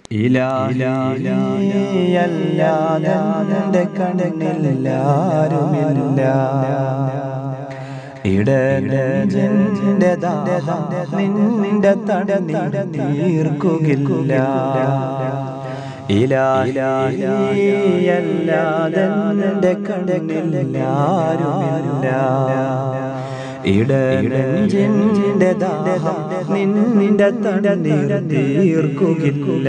ഇലാഹിയല്ലാതെ കണ്ണില്ലാരുമില്ല ഇടന്റെ ദാഹം നിന്റെ തടനീട തീർക്കുകില്ല ഇലാഹിയല്ലാതെ കണ്ണില്ലാരുമില്ല ഇടന്റെ ദാഹം നിന്റെ തടനീട തീർക്കുകില്ല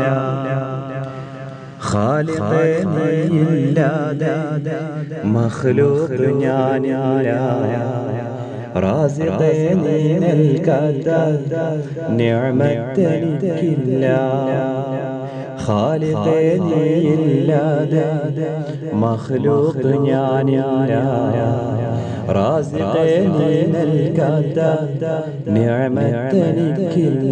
ഖാലിഖില്ലാതെ മഖ്ലൂഖ് ഞാനില്ല റാസിഖേ നീ നൽകാത്ത നിഅമത്തെനിക്കില്ല ഖാലിഖേ നീ ഇല്ലാതെ മഖ്ലൂഖ് ഞാനില്ല റാസിഖേ നീ നൽകാത്ത നിഅമത്തെനിക്കില്ല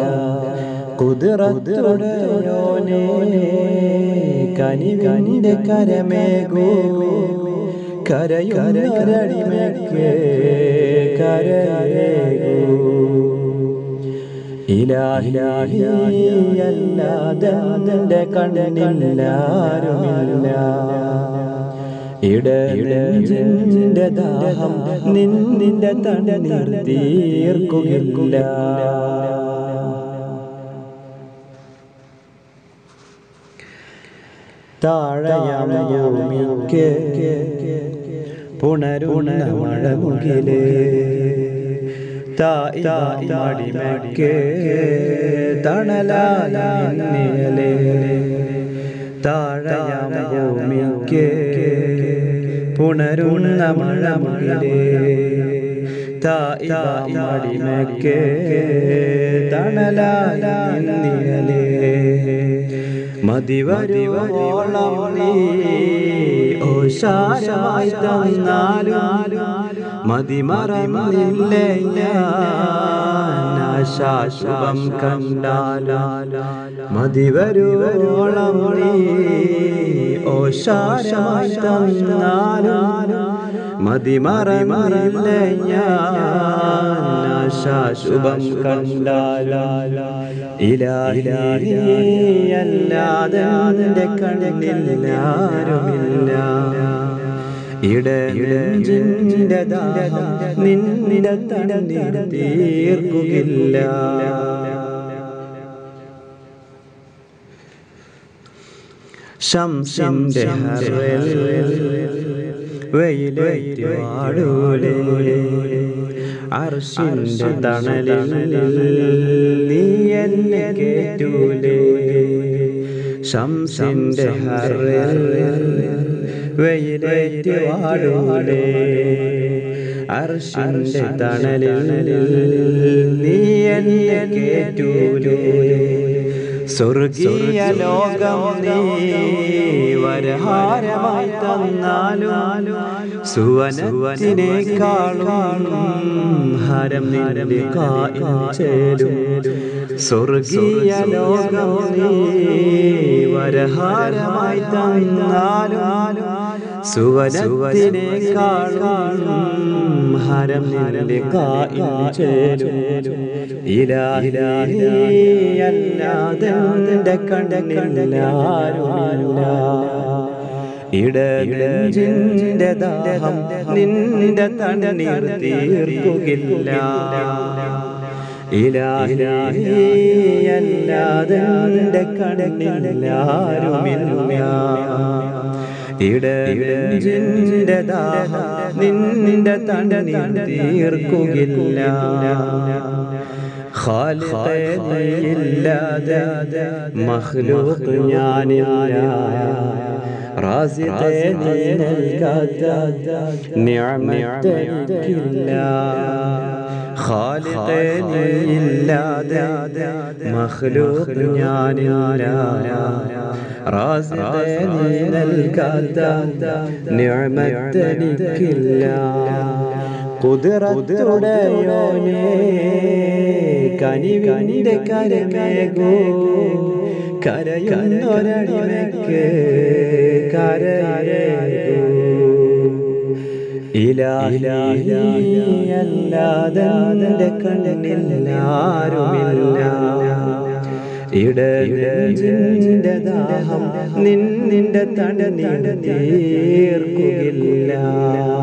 കുതിറത്തുടയോനെ കനിവിന്റെ കരമേകൂ കരയുരടിമയ്ക്ക് കരയേകൂ ഇലാഹിലാഹിയല്ലാതെ നിന്റെ കണ്ണില്ലാരുമില്ല ഇടയിടന്റെ ദാഹം നിന്നിന്റെ തണ്ണീർ തീർക്കുകയില്ല താഴയാമൂമിക്ക് പുണരുണ മഴമുകില് താടിമയ്ക്ക് തണലാലിയലേ താഴയാമൂമിക്ക് പുണരുണ മഴമുകില് താടിമയ്ക്ക് തണലാലിയലേ മതിവരുവോളം നീ ഓശാരമായി തന്നാലും മതിമറന്നില്ല ശാശ്വം കണ്ടാലും മതിവരുവോളം നീ ഓശാരമായി തന്നാലും മതിമറന്നില്ല ശാശ്വം കണ്ടാലും ഇലാഹിയല്ലാതെ നിന്റെ കണ്ണില്ലാരുമില്ല ഇടന്റെ ദാഹം നിന്നിട തണ്ണീർ തീർക്കുകയില്ല ശംസിന്റെ വെയിലേറ്റ് വാടൂലേ അർഷിന്റെ തണലിൽ നീ എന്നെ കേറ്റൂലേ ശംസിന്റെ ഹറിൽ വെയിലേറ്റ് വാടൂലേ അർഷിന്റെ തണലിൽ നീ എന്നെ കേറ്റൂലേ സ്വർഗീയ ലോകം നീ വരഹാരമായി തന്നാലും സുവനത്തിനേക്കാളും ഹരം നിന്റെ കായിലും സ്വർഗീയ ലോകം നീ വരഹാരമായി തന്നാലും സുവനത്തിനേക്കാളും ഹരം നിന്റെ കായിലും ഇലാഹിലാഹിയല്ലാതെ നിന്റെ കണ്ണില്ലാരുമില്ല ഇടജിന്റെ ദാഹം നിന്റെ തണ്ണീർ തീർക്കുകയില്ല ഇലാഹിലാഹിയല്ലാതെ നിന്റെ കണ്ണില്ലാരുമില്ല ഇടജിന്റെ ദാഹം നിന്റെ തണ്ണീർ തീർക്കുകയില്ല ഖാലിഖില്ലാതെ മഖ്ലൂഖ് ഞാനില്ല റാസിഖേ നീ നൽകാത്ത നിഅമത്തെനിക്കില്ല ഖാലിഖേ നീ ഇല്ലാതെ മഖ്ലൂഖ് ഞാനില്ല റാസിഖേ നീ നൽകാത്ത നിഅമത്തെനിക്കില്ല കുതിരത്തുടയോനെ കനിവിന്റെ കരമേകോ കരയുന്നൊരടിമയ്ക്ക് കരയേകോ ഇലാഹിയല്ലാതെ നിന്റെ കണ്ണില്ലാരുമില്ല ഇടനെഞ്ചിന്റെ ദാഹം നിന്നിന്റെ തടനീട് തീർക്കുകയില്ല